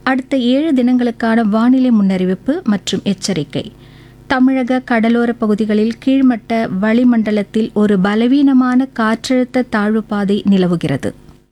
அடுத்த ஏழு தினங்களுக்கான வானிலை முன்னறிவிப்பு மற்றும் எச்சரிக்கை தமிழக கடலோர பகுதிகளில் கீழ்மட்ட வளிமண்டலத்தில் ஒரு பலவீனமான காற்றழுத்த தாழ்வு பாதை நிலவுகிறது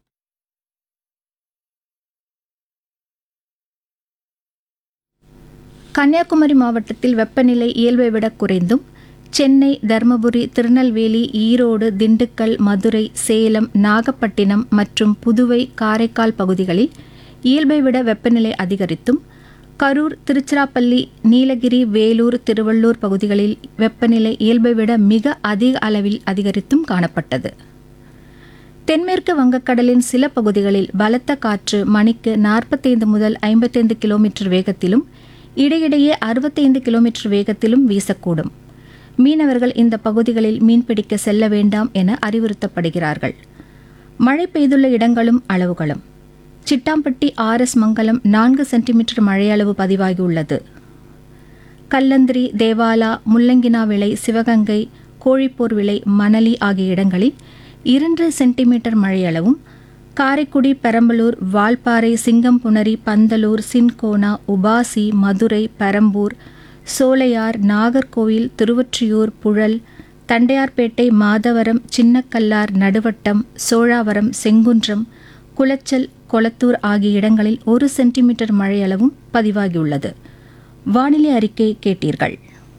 கன்னியாகுமரி மாவட்டத்தில் வெப்பநிலை இயல்பை விட குறைந்தும் சென்னை தருமபுரி திருநெல்வேலி ஈரோடு திண்டுக்கல் மதுரை சேலம் நாகப்பட்டினம் மற்றும் புதுவை காரைக்கால் பகுதிகளில் இயல்பை விட வெப்பநிலை அதிகரித்தும் கரூர் திருச்சிராப்பள்ளி நீலகிரி வேலூர் திருவள்ளூர் பகுதிகளில் வெப்பநிலை இயல்பை விட மிக அதிக அளவில் அதிகரித்தும் காணப்பட்டது தென்மேற்கு வங்கக்கடலின் சில பகுதிகளில் பலத்த காற்று மணிக்கு நாற்பத்தைந்து முதல் ஐம்பத்தைந்து கிலோமீட்டர் வேகத்திலும் இடையிடையே அறுபத்தைந்து கிலோமீட்டர் வேகத்திலும் வீசக்கூடும் மீனவர்கள் இந்த பகுதிகளில் மீன்பிடிக்க செல்ல வேண்டாம் என அறிவுறுத்தப்படுகிறார்கள் மழை பெய்துள்ள இடங்களும் அளவுகளும் சிட்டாம்பட்டி ஆர் எஸ் மங்கலம் நான்கு சென்டிமீட்டர் மழையளவு பதிவாகியுள்ளது கல்லந்திரி தேவாலா முள்ளங்கினா விளை சிவகங்கை கோழிப்போர் விளை மணலி ஆகிய இடங்களில் இரண்டு சென்டிமீட்டர் மழையளவும் காரைக்குடி பெரம்பலூர் வால்பாறை சிங்கம்புணரி பந்தலூர் சின்கோனா உபாசி மதுரை பெரம்பூர் சோலையார் நாகர்கோவில் திருவொற்றியூர் புழல் தண்டையார்பேட்டை மாதவரம் சின்னக்கல்லார் நடுவட்டம் சோழாவரம் செங்குன்றம் குளச்சல் கொளத்தூர் ஆகிய இடங்களில் ஒரு சென்டிமீட்டர் மழையளவும் பதிவாகியுள்ளது வானிலை அறிக்கை கேட்டீர்கள்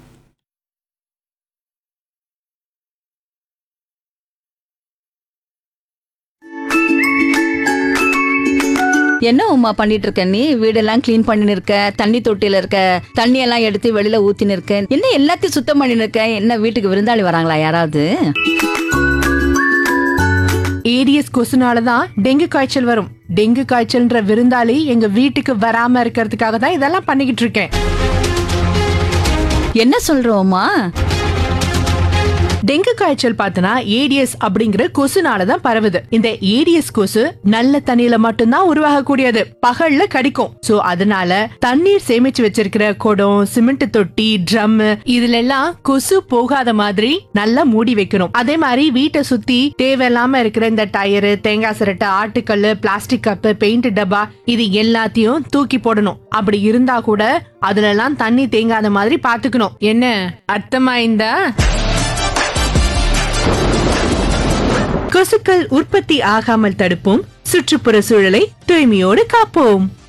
என்ன உமா பண்ணிட்டு இருக்க நீ வீடெல்லாம் க்ளீன் பண்ணின்னு இருக்க தண்ணி தொட்டியில இருக்க தண்ணி எல்லாம் எடுத்து வெளியில ஊத்தின்னு இருக்க என்ன எல்லாத்தையும் சுத்தம் பண்ணின்னு இருக்க என்ன வீட்டுக்கு விருந்தாளி வராங்களா யாராவது ஏடிஎஸ் கொசுனால தான் டெங்கு காய்ச்சல் வரும் டெங்கு காய்ச்சல்ன்ற விருந்தாளி எங்க வீட்டுக்கு வராம இருக்கிறதுக்காக தான் இதெல்லாம் பண்ணிக்கிட்டு இருக்கேன் என்ன சொல்றோமா டெங்கு காய்ச்சல் பார்த்தனா ஏடிஎஸ் அப்படிங்கிற கொசுனால தான் பரவுது இந்த ஏடிஎஸ் கொசு நல்ல தண்ணியில மட்டும்தான் உருவாகக்கூடியது பகல்ல கடிக்கும் சோ அதனால தண்ணீர் சேமிச்சு வச்சிருக்கிற குடம் சிமெண்ட் தொட்டி ட்ரம் இதுல எல்லாம் கொசு போகாத மாதிரி நல்லா மூடி வைக்கணும் அதே மாதிரி வீட்டை சுத்தி தேவையில்லாம இருக்கிற இந்த டயரு தேங்காய் சிரட்டை ஆட்டுக்கல்லு பிளாஸ்டிக் கப்பு பெயிண்ட் டப்பா இது எல்லாத்தையும் தூக்கி போடணும் அப்படி இருந்தா கூட அதுல எல்லாம் தண்ணி தேங்காத மாதிரி பாத்துக்கணும் என்ன அர்த்தமாயிருந்தா கொசுக்கள் உற்பத்தி ஆகாமல் தடுப்போம் சுற்றுப்புற சூழலை தூய்மையோடு காப்போம்